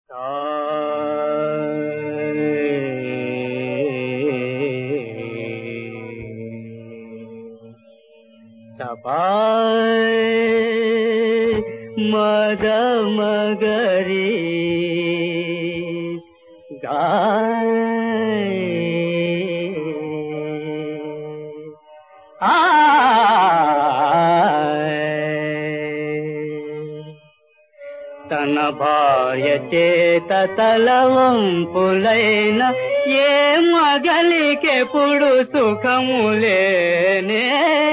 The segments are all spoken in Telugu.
సపాయ్ మద మగరి గాయ్ తన భార్య చేత తలవంపులైన ఏ మగలికెప్పుడు సుఖములేనే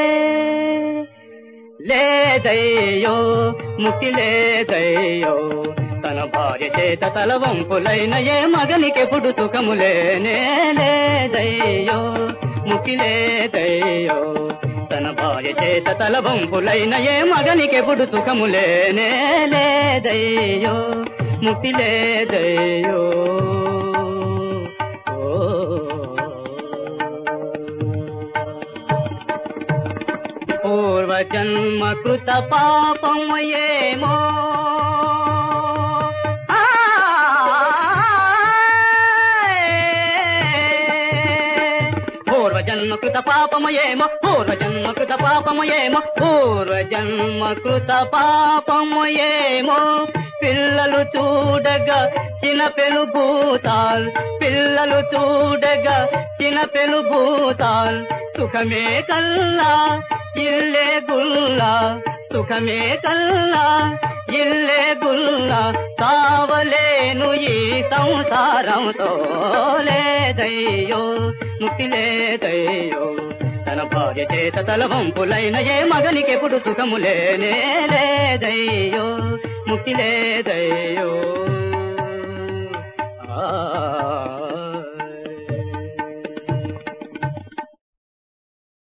లేదయ్యో ముక్తి లేదయ్యో తన భార్య చేత తలవంపులైన ఏ మగనికెప్పుడు సుఖములేనే లేదయ్యో ముక్తి లేదయ్యో తన భార్య చేత తలవంపులైన ఏ మగనికెప్పుడు సుఖములేనే లేదయ్యో ముక్తి లేదయ్యో పూర్వజన్మ కృత పాపమయేమో పూర్వజన్మ కృత పాపమయేమో పూర్వజన్మ కృత పాపమయేమో పూర్వజన్మ కృత పాపమయేమో పిల్లలు చూడగా చిన్న పెనుభూతాల్ పిల్లలు చూడగా చిన్న పెనుభూతాల్ సుఖమే కల్లా ఇల్లే గుల్లా సుఖమే కల్లా ఇల్లే గుల్లా కావలేను ఈ సంసారంతో లేదయ్యో ముక్తి లేదయ్యో తన భార్య చేత తలవంపులైన ఏ మగనికెప్పుడు సుఖము లేనే లేదయ్యో ముక్తి లేదయ్యో